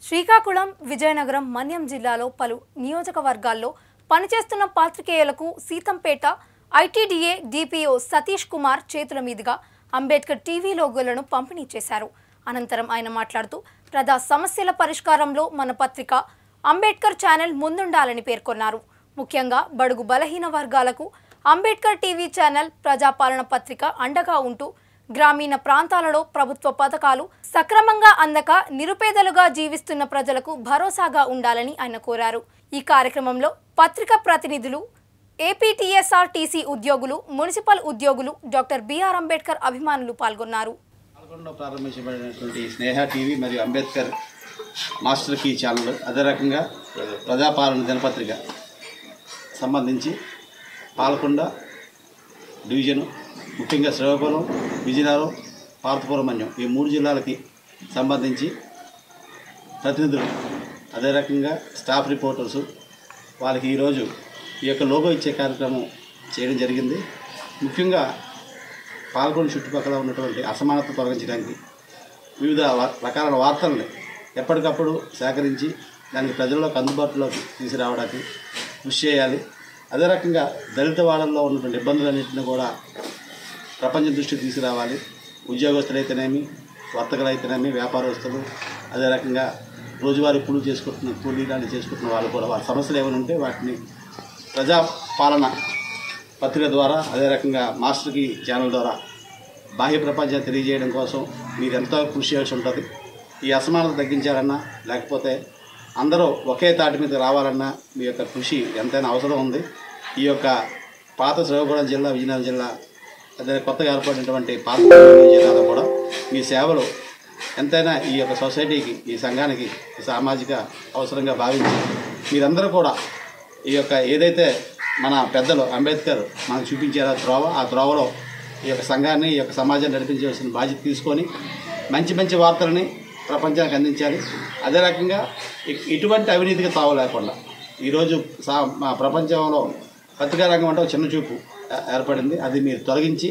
శ్రీకాకుళం విజయనగరం మన్యం జిల్లాలో పలు నియోజకవర్గాల్లో పనిచేస్తున్న పాత్రికేయులకు సీతంపేట ఐటీడీఏ డిపిఓ సతీష్ కుమార్ చేతుల మీదుగా అంబేద్కర్ టీవీ లోగోలను పంపిణీ చేశారు అనంతరం ఆయన మాట్లాడుతూ ప్రజా సమస్యల పరిష్కారంలో మన పత్రిక అంబేద్కర్ ఛానల్ ముందుండాలని పేర్కొన్నారు ముఖ్యంగా బడుగు బలహీన వర్గాలకు అంబేద్కర్ టీవీ ఛానల్ ప్రజాపాలన పత్రిక అండగా ఉంటూ గ్రామీణ ప్రాంతాలలో ప్రభుత్వ పథకాలు సక్రమంగా అందక నిరుపేదలుగా జీవిస్తున్న ప్రజలకు భరోసాగా ఉండాలని ఆయన కోరారు ఈ కార్యక్రమంలో పత్రిక ప్రతినిధులు ఏపీటీఎస్ఆర్టీసీ ఉద్యోగులు మున్సిపల్ ఉద్యోగులు డాక్టర్ బిఆర్ అంబేద్కర్ అభిమానులు పాల్గొన్నారు పాల్గొండలో ప్రారంభించబడినటువంటి స్నేహ టీవీ మరియు అంబేద్కర్ మాస్టర్ కీ ఛానల్ అదే రకంగా ప్రజాపాలన దినపత్రిక సంబంధించి పాలకొండ డివిజను ముఖ్యంగా శ్రీకాకుళం విజయనగరం పార్తపురం మన్యం ఈ మూడు జిల్లాలకి సంబంధించి ప్రతినిధులు అదే రకంగా స్టాఫ్ రిపోర్టర్సు వాళ్ళకి ఈరోజు ఈ యొక్క లోగో ఇచ్చే కార్యక్రమం చేయడం జరిగింది ముఖ్యంగా పాల్గొని చుట్టుపక్కల ఉన్నటువంటి అసమానత తొలగించడానికి వివిధ వ- రకాల వార్తల్ని ఎప్పటికప్పుడు సేకరించి దానికి ప్రజల్లోకి అందుబాటులోకి తీసుకురావడానికి కృషి చేయాలి అదే రకంగా దళిత వాడల్లో ఉన్నటువంటి ఇబ్బందులన్నింటినీ కూడా ప్రపంచం దృష్టికి తీసుకురావాలి ఉద్యోగస్తులైతేనేమి వర్తకులైతేనేమి వ్యాపారస్తులు అదే రకంగా రోజువారీ కూలీ చేసుకుంటున్న కూలీ లాంటి చేసుకుంటున్న వాళ్ళు కూడా వాళ్ళ సమస్యలు ఏమైనా ఉంటే వాటిని ప్రజాపాలన పత్రిక ద్వారా అదే రకంగా మాస్టర్కి ఛానల్ ద్వారా బాహ్య ప్రపంచాన్ని తెలియజేయడం కోసం మీరు ఎంతో కృషి చేయాల్సి ఉంటుంది ఈ అసమానత తగ్గించాలన్నా లేకపోతే అందరూ ఒకే తాటి మీద రావాలన్నా మీ యొక్క కృషి ఎంతైనా అవసరం ఉంది ఈ యొక్క పాత శ్రీకాకుళం జిల్లా విజయనగరం జిల్లా అదే కొత్తగా ఏర్పడినటువంటి పాత శ్రీకాకుళం జిల్లాలో కూడా మీ సేవలు ఎంతైనా ఈ యొక్క సొసైటీకి ఈ సంఘానికి ఈ సామాజిక అవసరంగా భావించి మీరందరూ కూడా ఈ యొక్క ఏదైతే మన పెద్దలు అంబేద్కర్ మనకు చూపించారో ఆ త్రోవ ఆ త్రోవలో ఈ యొక్క సంఘాన్ని ఈ యొక్క సమాజాన్ని నడిపించవలసిన బాధ్యత తీసుకొని మంచి మంచి వార్తలని ప్రపంచానికి అందించాలి అదే రకంగా ఇ- ఇటువంటి అవినీతికి తావు లేకుండా ఈరోజు సా మా ప్రపంచంలో పత్రికా రంగం అంటే ఒక చిన్న చూపు ఏ- ఏర్పడింది అది మీరు తొలగించి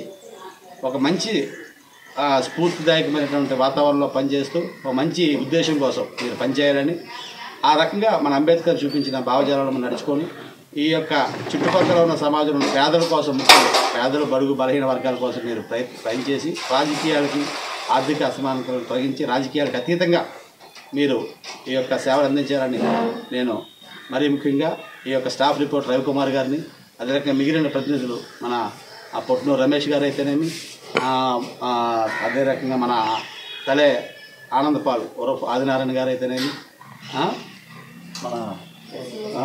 ఒక మంచి ఆ, స్ఫూర్తిదాయకమైనటువంటి వాతావరణంలో పనిచేస్తూ ఒక మంచి ఉద్దేశం కోసం మీరు పనిచేయాలని ఆ రకంగా మన అంబేద్కర్ చూపించిన భావజాలను మనం నడుచుకొని ఈ యొక్క చుట్టుపక్కల ఉన్న సమాజంలో పేదల కోసం ముఖ్యంగా పేదలు బడుగు బలహీన వర్గాల కోసం మీరు ప్రయ పనిచేసి రాజకీయాలకి ఆర్థిక అసమానతలను తొలగించి రాజకీయాలకు అతీతంగా మీరు ఈ యొక్క సేవలు అందించాలని నేను మరీ ముఖ్యంగా ఈ యొక్క స్టాఫ్ రిపోర్ట్ రవికుమార్ గారిని అదే రకంగా మిగిలిన ప్రతినిధులు మన ఆ పొట్నూరు రమేష్ గారు అయితేనేమి ఆ, ఆ, అదే రకంగా మన తలే ఆనందపాల్ ఉరఫ్ ఆదినారాయణ గారు అయితేనేమి ఆ, మన ఆ,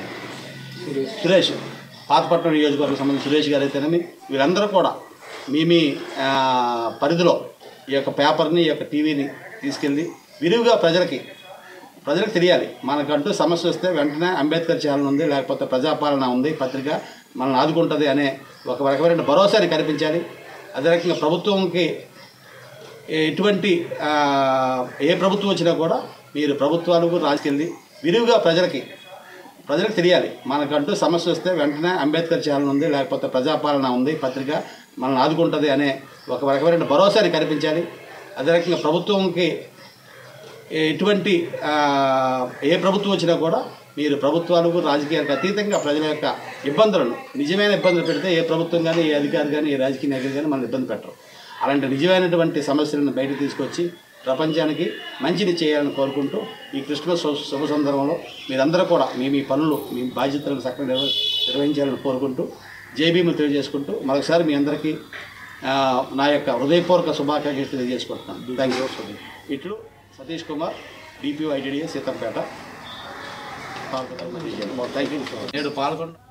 సురేష్ పాతపట్నం నియోజకవర్గం సంబంధించిన సురేష్ గారు అయితేనేమి వీరందరూ కూడా మీ మీ ఆ, పరిధిలో ఈ యొక్క పేపర్ని ఈ యొక్క టీవీని తీసుకెళ్ళి విరివిగా ప్రజలకి ప్రజలకు తెలియాలి మనకంటూ సమస్య వస్తే వెంటనే అంబేద్కర్ ఛానల్ ఉంది లేకపోతే ప్రజాపాలన ఉంది పత్రిక మనల్ని ఆదుకుంటుంది అనే ఒక రకమైన భరోసాని కల్పించాలి అదే రకంగా ప్రభుత్వంకి ఎటువంటి ఆ, ఏ ప్రభుత్వం వచ్చినా కూడా మీరు ప్రభుత్వాలకు రాజుకెళ్ళి విరివిగా ప్రజలకి ప్రజలకు తెలియాలి మనకంటూ సమస్య వస్తే వెంటనే అంబేద్కర్ ఛానల్ ఉంది లేకపోతే ప్రజాపాలన ఉంది పత్రిక మనల్ని ఆదుకుంటుంది అనే ఒక రకమైన భరోసాని కల్పించాలి అదే రకంగా ప్రభుత్వంకి ఎటువంటి ఆ, ఏ ప్రభుత్వం వచ్చినా కూడా మీరు ప్రభుత్వాలకు రాజకీయాలకు అతీతంగా ప్రజల యొక్క ఇబ్బందులను నిజమైన ఇబ్బందులు పెడితే ఏ ప్రభుత్వం కానీ ఏ అధికారి కానీ ఏ రాజకీయ నాయకులు కానీ మనం ఇబ్బంది పెట్టరు అలాంటి నిజమైనటువంటి సమస్యలను బయటకు తీసుకొచ్చి ప్రపంచానికి మంచిని చేయాలని కోరుకుంటూ ఈ క్రిస్మస్ శుభ- శుభ సందర్భంలో మీరందరూ కూడా మీ మీ పనులు మీ బాధ్యతలను చక్కగా నిర్వ నిర్వహించాలని కోరుకుంటూ జేబీములు తెలియజేసుకుంటూ మరొకసారి మీ అందరికీ ఆ, నా యొక్క హృదయపూర్వక శుభాకాంక్షలు తెలియజేసుకుంటున్నాను థ్యాంక్ యూ ఇట్లు Satish Kumar DPO ITDA Seethampeta thank you నేడు పాల్గొన్న